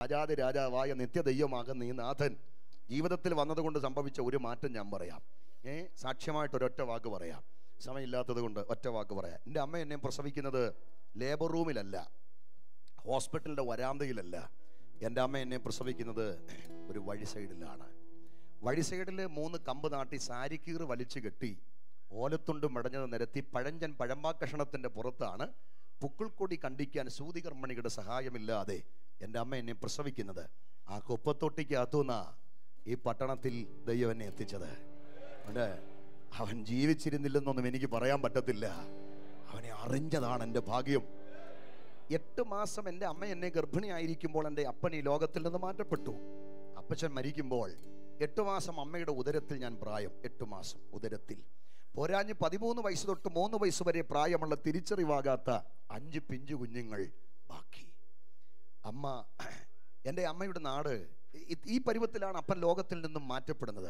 രാജാതി രാജാവായ നിത്യദൈവമാകുന്ന ഈ നാഥൻ ജീവിതത്തിൽ വന്നതുകൊണ്ട് സംഭവിച്ച ഒരു മാറ്റം ഞാൻ പറയാം ഏ സാക്ഷ്യമായിട്ട് ഒരൊറ്റ വാക്ക് പറയാം സമയമില്ലാത്തത് കൊണ്ട് ഒറ്റ വാക്ക് പറയാം എൻ്റെ അമ്മ എന്നെ പ്രസവിക്കുന്നത് ലേബർ റൂമിലല്ല ഹോസ്പിറ്റലിൻ്റെ വരാന്തയിലല്ല എൻ്റെ അമ്മ എന്നെ പ്രസവിക്കുന്നത് ഒരു വഴി സൈഡിലാണ് വഴി സൈഡിൽ മൂന്ന് കമ്പ് നാട്ടി സാരിക്കീറ് വലിച്ചു കെട്ടി ഓലത്തുണ്ട് മടഞ്ഞത് നിരത്തി പഴഞ്ചൻ പഴമ്പാക്കഷണത്തിൻ്റെ പുറത്താണ് പുക്കിൾക്കൊടി കണ്ടിക്കാൻ സൂതികർമ്മണിയുടെ സഹായമില്ലാതെ എൻ്റെ അമ്മ എന്നെ പ്രസവിക്കുന്നത് ആ കുപ്പത്തൊട്ടിക്കകത്തുനിന്നാ ഈ പട്ടണത്തിൽ ദൈവം എന്നെ എത്തിച്ചത് അതുകൊണ്ട് അവൻ ജീവിച്ചിരുന്നില്ലെന്നൊന്നും എനിക്ക് പറയാൻ പറ്റത്തില്ല അവനെ അറിഞ്ഞതാണ് എൻ്റെ ഭാഗ്യം എട്ട് മാസം എൻ്റെ അമ്മ എന്നെ ഗർഭിണിയായിരിക്കുമ്പോൾ എൻ്റെ അപ്പൻ ഈ ലോകത്തിൽ നിന്ന് മാറ്റപ്പെട്ടു അപ്പച്ചൻ മരിക്കുമ്പോൾ എട്ട് മാസം അമ്മയുടെ ഉദരത്തിൽ ഞാൻ പ്രായം എട്ട് മാസം ഉദരത്തിൽ പോരാഞ്ഞ് പതിമൂന്ന് വയസ്സ് തൊട്ട് മൂന്ന് വയസ്സ് വരെ പ്രായമുള്ള തിരിച്ചറിവാകാത്ത അഞ്ച് പിഞ്ചു കുഞ്ഞുങ്ങൾ ബാക്കി അമ്മ എൻ്റെ അമ്മയുടെ നാട് ഈ- ഈ പരുവത്തിലാണ് അപ്പൻ ലോകത്തിൽ നിന്നും മാറ്റപ്പെടുന്നത്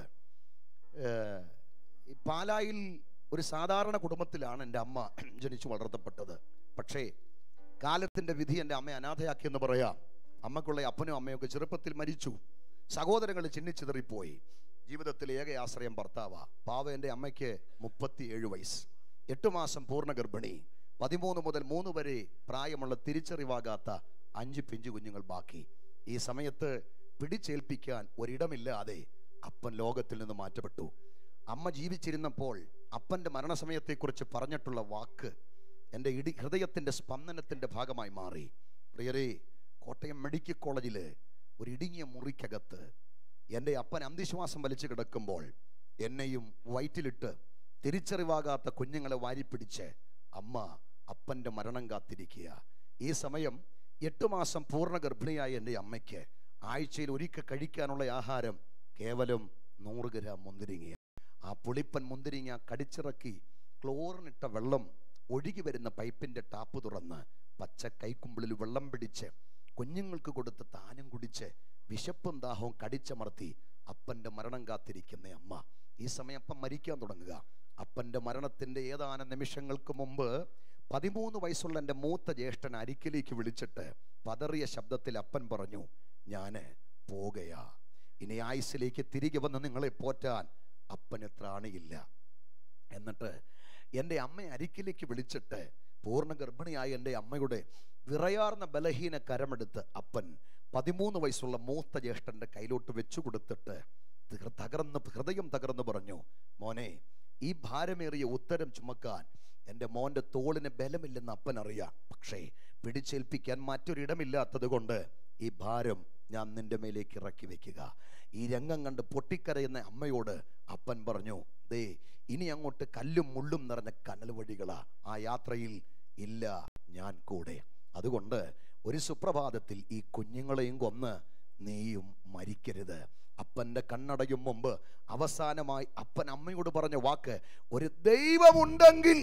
ഏഹ്, ഈ പാലായിൽ ഒരു സാധാരണ കുടുംബത്തിലാണ് എൻ്റെ അമ്മ ജനിച്ചു വളർത്തപ്പെട്ടത് പക്ഷേ കാലത്തിൻ്റെ വിധി എൻ്റെ അമ്മയെ അനാഥയാക്കിയെന്ന് പറയാം അമ്മക്കുള്ള അപ്പനും അമ്മയൊക്കെ ചെറുപ്പത്തിൽ മരിച്ചു സഹോദരങ്ങൾ ചിന്നിച്ചിതറിപ്പോയി ജീവിതത്തിൽ ഏക ആശ്രയം ഭർത്താവാ പാവ എൻ്റെ അമ്മയ്ക്ക് മുപ്പത്തിയേഴ് വയസ്സ് എട്ട് മാസം പൂർണ്ണ ഗർഭിണി പതിമൂന്ന് മുതൽ മൂന്ന് വരെ പ്രായമുള്ള തിരിച്ചറിവാകാത്ത അഞ്ച് പിഞ്ചു കുഞ്ഞുങ്ങൾ ബാക്കി ഈ സമയത്ത് പിടിച്ചേൽപ്പിക്കാൻ ഒരിടമില്ലാതെ അപ്പൻ ലോകത്തിൽ നിന്ന് മാറ്റപ്പെട്ടു അമ്മ ജീവിച്ചിരുന്നപ്പോൾ അപ്പൻ്റെ മരണസമയത്തെക്കുറിച്ച് പറഞ്ഞിട്ടുള്ള വാക്ക് എൻ്റെ ഇടി ഹൃദയത്തിൻ്റെ സ്പന്ദനത്തിൻ്റെ ഭാഗമായി മാറി പ്രിയരെ കോട്ടയം മെഡിക്കൽ കോളേജിൽ ഒരു ഇടുങ്ങിയ മുറിക്കകത്ത് എൻ്റെ അപ്പൻ അന്തിശ്വാസം വലിച്ചു കിടക്കുമ്പോൾ എന്നെയും വയറ്റിലിട്ട് തിരിച്ചറിവാകാത്ത കുഞ്ഞുങ്ങളെ വാരിപ്പിടിച്ച് അമ്മ അപ്പൻ്റെ മരണം കാത്തിരിക്കുക ഈ സമയം എട്ട് മാസം പൂർണ്ണ ഗർഭിണിയായ എൻ്റെ അമ്മയ്ക്ക് ആഴ്ചയിൽ ഒരിക്കൽ കഴിക്കാനുള്ള ആഹാരം കേവലം നൂറ് ഗ്രാം മുന്തിരിങ്ങ ആ പുളിപ്പൻ മുന്തിരിങ്ങ കടിച്ചിറക്കി ക്ലോറിനിട്ട വെള്ളം ഒഴുകി വരുന്ന പൈപ്പിന്റെ ടാപ്പ് തുറന്ന് പച്ച കൈക്കുമ്പിളിൽ വെള്ളം പിടിച്ച് കുഞ്ഞുങ്ങൾക്ക് കൊടുത്ത് താനും കുടിച്ച് വിശപ്പും ദാഹവും കടിച്ചമർത്തി അപ്പന്റെ മരണം കാത്തിരിക്കുന്ന അമ്മ ഈ സമയം അപ്പം മരിക്കാൻ തുടങ്ങുക അപ്പന്റെ മരണത്തിന്റെ ഏതാനും നിമിഷങ്ങൾക്ക് മുമ്പ് പതിമൂന്ന് വയസ്സുള്ള എൻ്റെ മൂത്ത ജ്യേഷ്ഠൻ അരിക്കിലേക്ക് വിളിച്ചിട്ട് പതറിയ ശബ്ദത്തിൽ അപ്പൻ പറഞ്ഞു ഞാന് പോകയാ ഇനി ആയുസിലേക്ക് തിരികെ വന്ന് നിങ്ങളെ പോറ്റാൻ അപ്പന് ത്രാണിയില്ല എന്നിട്ട് എൻ്റെ അമ്മയെ അരിക്കിലേക്ക് വിളിച്ചിട്ട് പൂർണ്ണ ഗർഭിണിയായ എൻ്റെ അമ്മയുടെ വിറയാർന്ന ബലഹീന കരമെടുത്ത് അപ്പൻ പതിമൂന്ന് വയസ്സുള്ള മൂത്ത ജ്യേഷ്ഠൻ്റെ കയ്യിലോട്ട് വെച്ചു കൊടുത്തിട്ട് തീർ- തകർന്ന് ഹൃദയം തകർന്ന് പറഞ്ഞു മോനെ ഈ ഭാരമേറിയ ഉത്തരം ചുമക്കാൻ എൻ്റെ മോൻ്റെ തോളിന് ബലമില്ലെന്ന് അപ്പൻ അറിയാം പക്ഷേ പിടിച്ചേൽപ്പിക്കാൻ മറ്റൊരിടമില്ലാത്തത് കൊണ്ട് ഈ ഭാരം ഞാൻ നിന്റെ മേലേക്ക് ഇറക്കി വെക്കുക ഈ രംഗം കണ്ട് പൊട്ടിക്കരയുന്ന അമ്മയോട് അപ്പൻ പറഞ്ഞു ദേ ഇനി അങ്ങോട്ട് കല്ലും മുള്ളും നിറഞ്ഞ കനൽ വഴികളാ ആ യാത്രയിൽ ഇല്ല ഞാൻ കൂടെ അതുകൊണ്ട് ഒരു സുപ്രഭാതത്തിൽ ഈ കുഞ്ഞുങ്ങളെയും കൊന്ന് നീയും മരിക്കരുത് അപ്പന്റെ കണ്ണടയും മുമ്പ് അവസാനമായി അപ്പൻ അമ്മയോട് പറഞ്ഞ വാക്ക് ഒരു ദൈവമുണ്ടെങ്കിൽ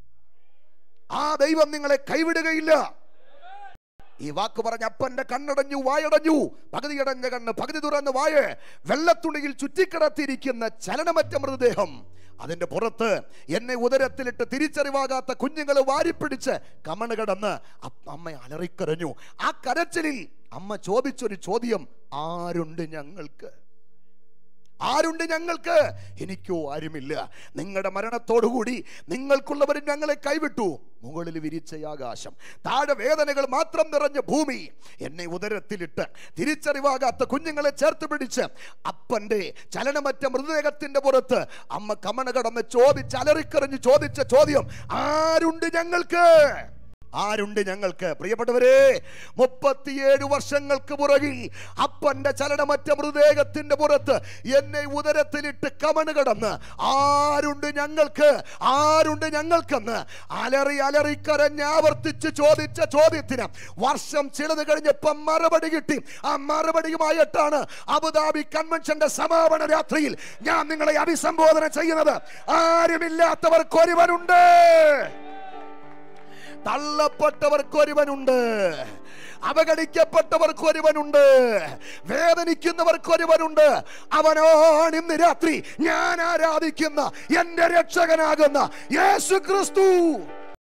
ആ ദൈവം നിങ്ങളെ കൈവിടുകയില്ല ഈ വാക്ക് പറഞ്ഞ അപ്പന്റെ കണ്ണടഞ്ഞു വായടഞ്ഞു പകുതി അടഞ്ഞ കണ്ണ് പകുതി തുറന്ന് വായ വെള്ളത്തുണിയിൽ ചുറ്റിക്കിടത്തിയിരിക്കുന്ന ചലനമറ്റ മൃതദേഹം അതിന്റെ പുറത്ത് എന്നെ ഉദരത്തിലിട്ട് തിരിച്ചറിവാകാത്ത കുഞ്ഞുങ്ങളെ വാരിപ്പിടിച്ച് കമണ് കിടന്ന് അപ്പ- അമ്മ അലറിക്കരഞ്ഞു ആ കരച്ചിലിൽ അമ്മ ചോദിച്ചൊരു ചോദ്യം ആരുണ്ട് ഞങ്ങൾക്ക് ആരുണ്ട് ഞങ്ങൾക്ക് എനിക്കോ ആരുമില്ല നിങ്ങളുടെ മരണത്തോടുകൂടി നിങ്ങൾക്കുള്ളവർ ഞങ്ങളെ കൈവിട്ടു മുകളിൽ വിരിച്ച ആകാശം താഴെ വേദനകൾ മാത്രം നിറഞ്ഞ ഭൂമി എന്നെ ഉദരത്തിലിട്ട് തിരിച്ചറിവാകാത്ത കുഞ്ഞുങ്ങളെ ചേർത്ത് പിടിച്ച് അപ്പന്റെ ചലനമറ്റ മൃതദേഹത്തിന്റെ പുറത്ത് അമ്മ കമണ കടന്ന് ചോദിച്ച് അലറിക്കറിഞ്ഞ് ചോദിച്ച ചോദ്യം ആരുണ്ട് ഞങ്ങൾക്ക് ആരുണ്ട് ഞങ്ങൾക്ക് പ്രിയപ്പെട്ടവരെ മുപ്പത്തിയേഴ് വർഷങ്ങൾക്ക് പുറകിൽ അപ്പന്റെ ചലനമറ്റ മൃതദേഹത്തിന്റെ പുറത്ത് എന്നെ ഉദരത്തിലിട്ട് കമണ് കടന്ന് ആരുണ്ട് ഞങ്ങൾക്ക് ആരുണ്ട് ഞങ്ങൾക്കെന്ന് അലറി അലറി കരഞ്ഞ് ആവർത്തിച്ച് ചോദിച്ച ചോദ്യത്തിന് വർഷം ചിലത് കഴിഞ്ഞപ്പം മറുപടി കിട്ടി ആ മറുപടിയുമായിട്ടാണ് അബുദാബി കൺവെൻഷന്റെ സമാപന രാത്രിയിൽ ഞാൻ നിങ്ങളെ അഭിസംബോധന ചെയ്യുന്നത് ആരുമില്ലാത്തവർക്ക് ഒരുവനുണ്ട് തള്ളപ്പെട്ടവർക്ക് ഒരുവനുണ്ട് അവഗണിക്കപ്പെട്ടവർക്ക് ഒരുവനുണ്ട് വേദനിക്കുന്നവർക്ക് ഒരുവനുണ്ട് അവനാണ് ഇന്ന് രാത്രി ഞാൻ ആരാധിക്കുന്ന എന്റെ രക്ഷകനാകുന്ന യേശു ക്രിസ്തു